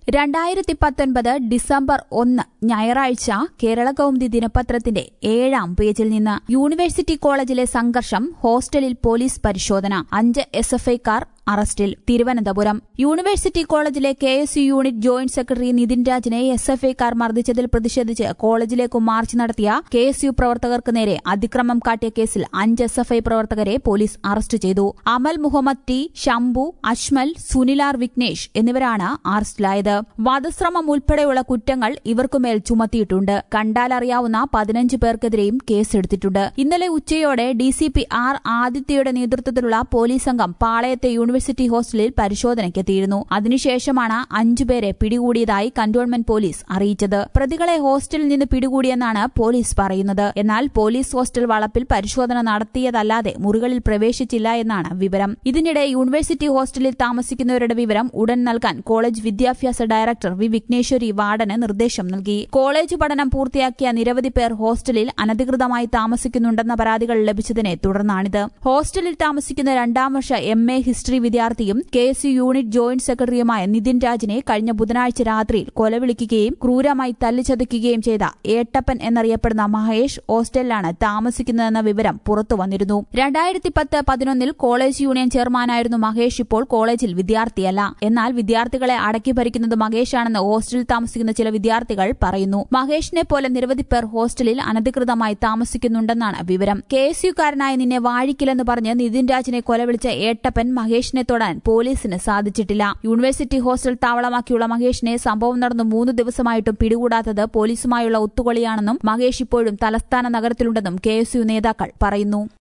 രണ്ടായിരത്തി പത്തൊൻപത് ഡിസംബർ ഒന്ന് ഞായറാഴ്ച കേരള കൗമുദി ദിനപത്രത്തിന്റെ ഏഴാം പേജിൽ നിന്ന് യൂണിവേഴ്സിറ്റി കോളേജിലെ സംഘർഷം ഹോസ്റ്റലിൽ പോലീസ് പരിശോധന അഞ്ച് എസ് എഫ് ഐക്കാർ അറസ്റ്റിൽ തിരുവനന്തപുരം യൂണിവേഴ്സിറ്റി കോളേജിലെ K S U unit joint secretary Nithin രാജിനെ എസ് എഫ് ഐക്കാർ മർദ്ദിച്ചതിൽ പ്രതിഷേധിച്ച് കോളേജിലേക്ക് മാർച്ച് നടത്തിയ കെ എസ് യു പ്രവർത്തകർക്ക് നേരെ അതിക്രമം കാട്ടിയ കേസിൽ അഞ്ച് എസ് എഫ് ഐ പ്രവർത്തകരെ പോലീസ് അറസ്റ്റ് ചെയ്തു അമൽ മുഹമ്മദ് ടി ശംഭു അഷ്മൽ സുനിലാർ വിഘ്നേഷ് എന്നിവരാണ് അറസ്റ്റിലായത് വധശ്രമം ഉൾപ്പെടെയുള്ള കുറ്റങ്ങൾ ഇവർക്കുമേൽ ചുമത്തിയിട്ടുണ്ട് കണ്ടാലറിയാവുന്ന പതിനഞ്ച് പേർക്കെതിരെയും കേസെടുത്തിട്ടുണ്ട് ഇന്നലെ ഉച്ചയോടെ ഡിസിപി ആർ ആദിത്യയുടെ നേതൃത്വത്തിലുള്ള പോലീസ് സംഘം പാളയത്തെ യൂണിവേഴ്സിറ്റി ഹോസ്റ്റലിൽ പരിശോധനയ്ക്കെത്തിയിരുന്നു അതിനുശേഷമാണ് അഞ്ചുപേരെ പിടികൂടിയതായി കന്റോൺമെന്റ് പോലീസ് അറിയിച്ചത് പ്രതികളെ ഹോസ്റ്റലിൽ നിന്ന് പിടികൂടിയെന്നാണ് പോലീസ് പറയുന്നത് എന്നാൽ പോലീസ് ഹോസ്റ്റൽ വളപ്പിൽ പരിശോധന നടത്തിയതല്ലാതെ മുറികളിൽ പ്രവേശിച്ചില്ല എന്നാണ് വിവരം ഇതിനിടെ യൂണിവേഴ്സിറ്റി ഹോസ്റ്റലിൽ താമസിക്കുന്നവരുടെ വിവരം ഉടൻ നൽകാൻ കോളേജ് വിദ്യാഭ്യാസ ഡയറക്ടർ വി വിഘ്നേശ്വരി വാർഡന് നിർദ്ദേശം നൽകി കോളേജ് പഠനം പൂർത്തിയാക്കിയ നിരവധി പേർ ഹോസ്റ്റലിൽ അനധികൃതമായി താമസിക്കുന്നുണ്ടെന്ന പരാതികൾ ലഭിച്ചതിനെ തുടർന്നാണിത് ഹോസ്റ്റലിൽ താമസിക്കുന്ന രണ്ടാം വർഷ എം എ ഹിസ്റ്ററി വിദ്യാർത്ഥിയും K S U unit joint സെക്രട്ടറിയുമായ നിതിൻ രാജിനെ കഴിഞ്ഞ ബുധനാഴ്ച രാത്രിയിൽ കൊലവിളിക്കുകയും ക്രൂരമായി തല്ലിച്ചതയ്ക്കുകയും ചെയ്ത ഏട്ടപ്പൻ എന്നറിയപ്പെടുന്ന മഹേഷ് ഹോസ്റ്റലിലാണ് താമസിക്കുന്നതെന്ന വിവരം പുറത്തു വന്നിരുന്നു രണ്ടായിരത്തി പത്ത് പതിനൊന്നിൽ കോളേജ് യൂണിയൻ ചെയർമാനായിരുന്നു മഹേഷ് ഇപ്പോൾ കോളേജിൽ വിദ്യാർത്ഥിയല്ല എന്നാൽ വിദ്യാർത്ഥികളെ അടക്കി ഭരിക്കുന്നത് മഹേഷാണെന്ന് ഹോസ്റ്റലിൽ താമസിക്കുന്ന ചില വിദ്യാർത്ഥികൾ പറയുന്നു മഹേഷിനെ പോലെ നിരവധി പേർ ഹോസ്റ്റലിൽ അനധികൃതമായി താമസിക്കുന്നുണ്ടെന്നാണ് വിവരം കെ എസ് യുക്കാരനായ നിന്നെ വാഴിക്കില്ലെന്ന് പറഞ്ഞ് നിതിൻ രാജിനെ കൊലവിളിച്ച ഏട്ടപ്പൻ മഹേഷിനെ തൊടാൻ പോലീസിന് സാധിച്ചിട്ടില്ല യൂണിവേഴ്സിറ്റി ഹോസ്റ്റൽ താവളമാക്കിയുള്ള മഹേഷിനെ സംഭവം നടന്ന് മൂന്ന് ദിവസമായിട്ടും പിടികൂടാത്തത് പോലീസുമായുള്ള ഒത്തുകളിയാണെന്നും മഹേഷ് ഇപ്പോഴും തലസ്ഥാന നഗരത്തിലുണ്ടെന്നും കെ നേതാക്കൾ പറയുന്നു